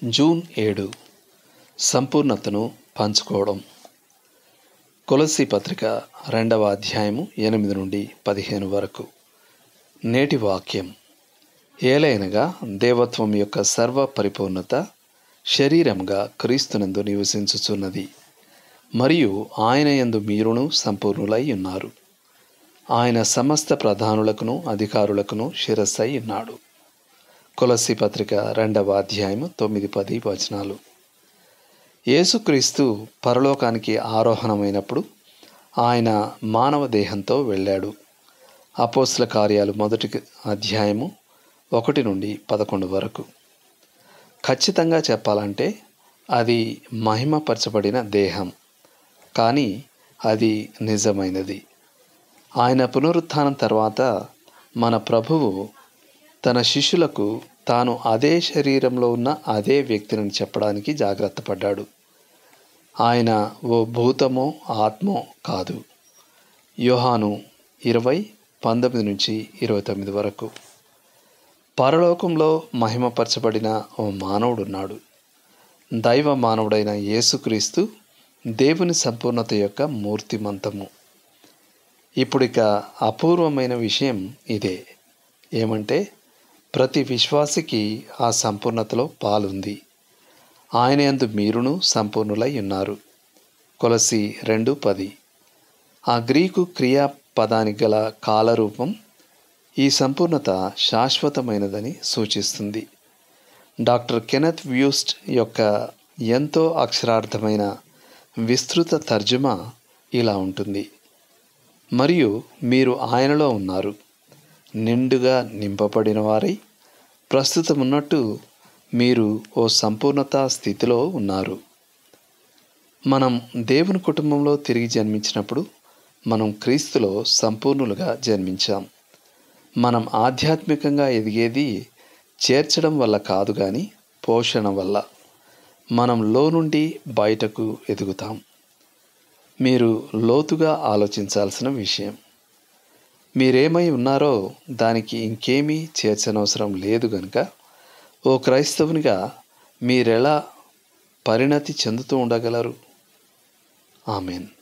June ఏడు సంపూర్ణతను పంచుకోవడం కొలసి పత్రిక రెండవ అధ్యాయము ఎనిమిది నుండి పదిహేను వరకు నేటి వాక్యం ఏలైనగా దేవత్వం యొక్క సర్వ పరిపూర్ణత శరీరముగా క్రీస్తునందు నివసించుచున్నది మరియు ఆయన యందు మీరును సంపూర్ణులై ఉన్నారు ఆయన సమస్త ప్రధానులకును అధికారులకును శిరస్సై ఉన్నాడు కొలసి పత్రిక రెండవ అధ్యాయము తొమ్మిది పది వచనాలు యేసుక్రీస్తు పరలోకానికి ఆరోహణమైనప్పుడు ఆయన మానవ దేహంతో వెళ్ళాడు అపోస్ల కార్యాలు మొదటి అధ్యాయము ఒకటి నుండి పదకొండు వరకు ఖచ్చితంగా చెప్పాలంటే అది మహిమపరచబడిన దేహం కానీ అది నిజమైనది ఆయన పునరుత్థానం తర్వాత మన ప్రభువు తన శిష్యులకు తాను అదే శరీరంలో ఉన్న అదే వ్యక్తిని చెప్పడానికి జాగ్రత్త పడ్డాడు ఆయన ఓ భూతమో ఆత్మో కాదు యోహాను ఇరవై పంతొమ్మిది నుంచి ఇరవై తొమ్మిది వరకు పరలోకంలో మహిమపరచబడిన ఓ మానవుడున్నాడు దైవ మానవుడైన యేసుక్రీస్తు దేవుని సంపూర్ణత యొక్క మూర్తిమంతము ఇప్పుడిక అపూర్వమైన విషయం ఇదే ఏమంటే ప్రతి విశ్వాసికి ఆ సంపూర్ణతలో పాలుంది ఆయన యందు మీరును సంపూర్ణులై ఉన్నారు కొలసి రెండు పది ఆ గ్రీకు క్రియా పదానికి గల కాలరూపం ఈ సంపూర్ణత శాశ్వతమైనదని సూచిస్తుంది డాక్టర్ కెనత్ వ్యూస్ట్ యొక్క ఎంతో అక్షరార్థమైన విస్తృత తర్జుమా ఇలా ఉంటుంది మరియు మీరు ఆయనలో ఉన్నారు నిండుగా నింపబడిన వారై ప్రస్తుతం ఉన్నట్టు మీరు ఓ సంపూర్ణత స్థితిలో ఉన్నారు మనం దేవుని కుటుంబంలో తిరిగి జన్మించినప్పుడు మనం క్రీస్తులో సంపూర్ణులుగా జన్మించాం మనం ఆధ్యాత్మికంగా ఎదిగేది చేర్చడం వల్ల కాదు కానీ పోషణ వల్ల మనం లో నుండి బయటకు ఎదుగుతాం మీరు లోతుగా ఆలోచించాల్సిన విషయం మీరేమై ఉన్నారో దానికి ఇంకేమీ చేర్చనవసరం లేదు గనుక ఓ క్రైస్తవునిగా మీరెలా పరిణతి చెందుతూ ఉండగలరు ఆమెన్